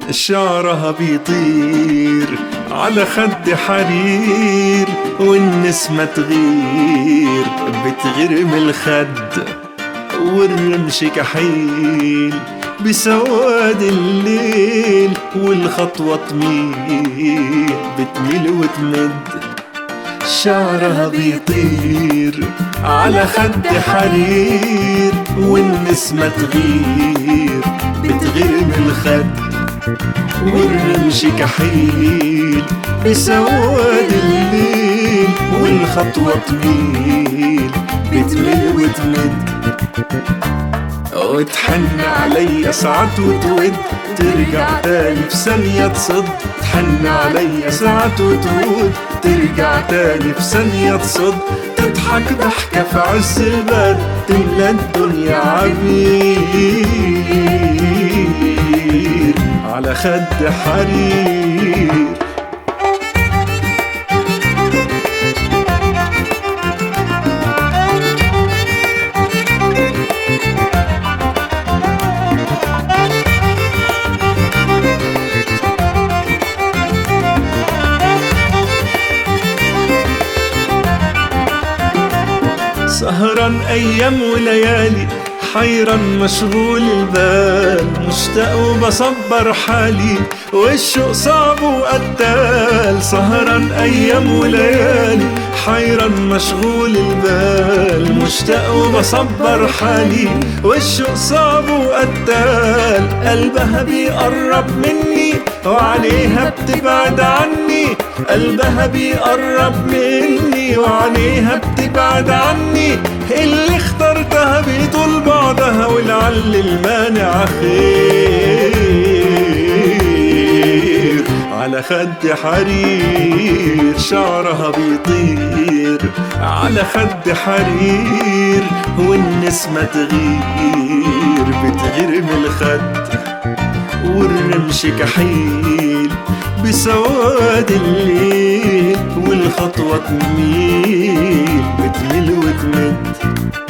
شعرها بيطير على خد حرير والنسمة تغير بتغرم الخد والرمش كحيل بسواد الليل والخطوة تميل بتميل وتمد شعرها بيطير على خد حرير والنسمة تغير بتغرم الخد والرمش كحيل بسواد الليل والخطوة تميل بتمل وتمد وتحن عليا ساعات وتود ترجع تاني في ثانية تصد تحن عليا ساعات وتود ترجع تاني في ثانية تصد تضحك ضحكة في عز البرد تملى الدنيا عبير على خد حرير سهران ايام وليالي حيرا مشغول البال مشتاق وبصبر حالي والشوق صعب وقتال سهران ايام وليالي حيرا مشغول البال مشتاق وبصبر حالي والشوق صعب وقتال قلبها بيقرب مني وعليها بتبعد عني قلبها بيقرب مني وعليها بتبعد عني اللي اخترتها بيطول بعضها ولعل المانع خير على خد حرير شعرها بيطير على خد حرير والنسمة تغير بتغرم الخد والرمش كحيل بسواد الليل والخطوة تميل بتمل وتمد